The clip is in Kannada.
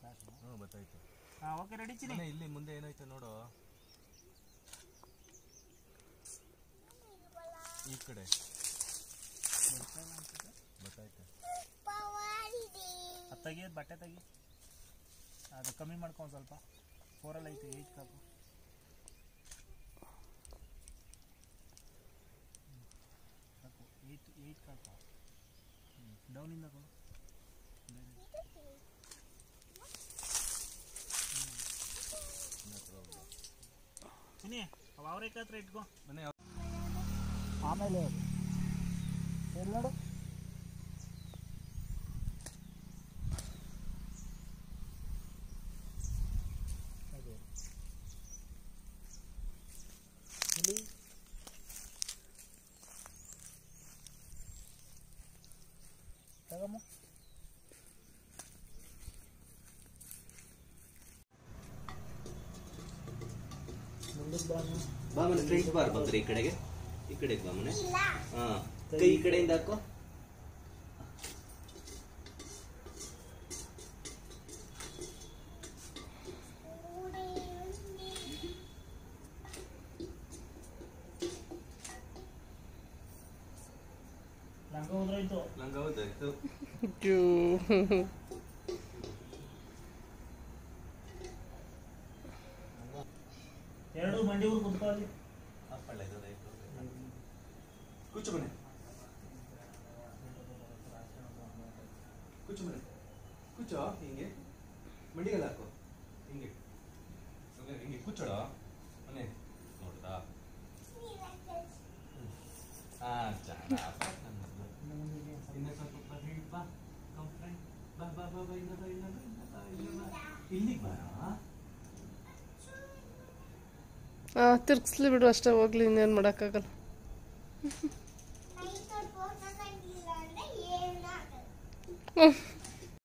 ಹ್ಞೂ ಗೊತ್ತಾಯ್ತು ಹಾಂ ಓಕೆ ರೆಡಿ ಚಿನಿ ಮನೆ ಇಲ್ಲಿ ಮುಂದೆ ಏನಾಯ್ತು ನೋಡು ಈ ಕಡೆ ಗೊತ್ತಾಯ್ತು ಅದು ತೆಗಿಯೋದು ಬಟ್ಟೆ ತೆಗಿ ಅದು ಕಮ್ಮಿ ಮಾಡ್ಕೊ ಒಂದ್ ಸ್ವಲ್ಪ ಫೋರಲ್ಲಿ ಐತೆ ಏಯ್ಟ್ ಕಾಕು ಸಾಕು ಏಯ್ಟ್ ಏಯ್ಟ್ ಕಾಕು ಡೌನಿಂದ ಕೊಡು ಚಿನಿ ಅವು ಅವ್ರೇಕ ಹತ್ರ ಇಟ್ಕೋ ಮನೆ ಆಮೇಲೆ ಎಲ್ಲಿ ನೋಡು ಅದೇ ಇಲ್ಲಿ ತಗಮ್ಮ ಮುಂದಕ್ಕೆ ಬಾ ನೀನು. ಬಾ ಮನೆ ಸ್ಟ್ರೈಟ್ ಬಾರ್ ಬಂದ್ರೆ ಈ ಕಡೆಗೆ ಈ ಕಡೆಗೆ ಬಾ ಮನೆ ಹಾ ಕೈ ಈ ಕಡೆಯಿಂದ ಹಾಕೋ ಲಂಗ ಹೋದ್ರಾಯ್ತು ನಂಗೆ ಹೌದಾಯ್ತು ಎರಡು ಮಂಡಿ ಊರು ಕುತ್ಕೊಳ್ಳಿ ಅಪ್ಪಳ್ಳ ಇದಾಯ್ತು ಕೂಚು ಮನೆ ಕೂಚು ಮನೆ ಕೂಚೋ ಹಿಂಗೆ ಮಂಡಿಗೆಲ್ಲ ಹಾಕು ಹಿಂಗೆ ಸುಮ್ನೆ ಹಿಂಗೆ ಕೂಚೋಳ ಮನೆ ನೋಡ್ದಾ ಹಾ ಚೆನ್ನಾ ಇನ್ನ ಸ್ವಲ್ಪ ಬಾ ಹೇಳಿ ಬಾ come friend. ಬಾ ಬಾ ಬಾ ಬಾ ಇಲ್ಲ ಬಾ ಇಲ್ಲ ಬಾ ಇಲ್ಲ ಬಾ ಇಲ್ಲ ಬಾ ಇಲ್ಲಿಗೆ ಬಾರ ತಿರ್ಗಿಸ್ಲಿ ಬಿಡು ಅಷ್ಟೇ ಹೋಗ್ಲಿ ಇನ್ನೇನು ಮಾಡೋಕ್ಕಾಗಲ್ಲ ನೈಟ್ ಫೋನ್ ಅಂದ್ರೆ ಏನಾಗಲ್ಲ ಹ್ಮ್.